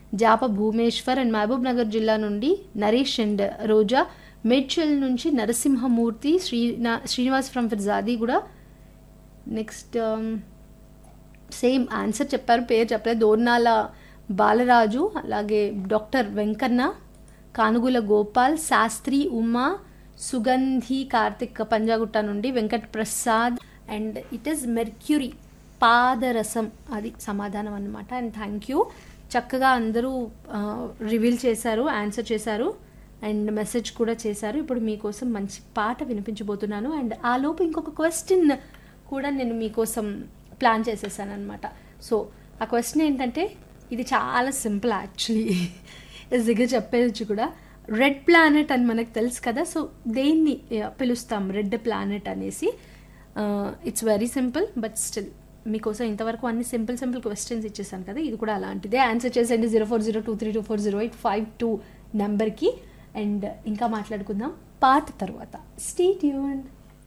జాప Bhumeshwar and Mahabub Nagar జిల్లా నుండి Naresh and Roja Medchal నుంచి నరసింహమూర్తి శ్రీనా శ్రీనివాస్ ఫ్రమ్ ఫిర్జాది కూడా నెక్స్ట్ సేమ్ ఆన్సర్ చెప్పారు పేరు చెప్పలేదు దోర్నాల బాలరాజు అలాగే డాక్టర్ వెంకన్న కానుగుల గోపాల్ శాస్త్రి ఉమా సుగంధి కార్తిక్ పంజాగుట్ట నుండి Venkat Prasad and it is mercury పాదరసం అది సమాధానం అన్నమాట అండ్ థ్యాంక్ యూ చక్కగా అందరూ రివీల్ చేశారు ఆన్సర్ చేశారు అండ్ మెసేజ్ కూడా చేశారు ఇప్పుడు మీకోసం మంచి పాట వినిపించబోతున్నాను అండ్ ఆ లోపు ఇంకొక క్వశ్చన్ కూడా నేను మీకోసం ప్లాన్ చేసేసాను అనమాట సో ఆ క్వశ్చన్ ఏంటంటే ఇది చాలా సింపుల్ యాక్చువల్లీ ఈజీగా చెప్పేయచ్చు కూడా రెడ్ ప్లానెట్ అని మనకు తెలుసు కదా సో దేన్ని ఆ, పిలుస్తాం రెడ్ ప్లానెట్ అనేసి it's very simple but still మీకోసం ఇంతవరకు అన్ని సింపుల్ సింపుల్ క్వశ్చన్స్ ఇచ్చేసాను కదా ఇది కూడా అలాంటిదే ఆన్సర్ చేసేయండి zero four zero two three two four zero eight five two నెంబర్కి అండ్ ఇంకా మాట్లాడుకుందాం పాట తర్వాత స్టే ట్యూన్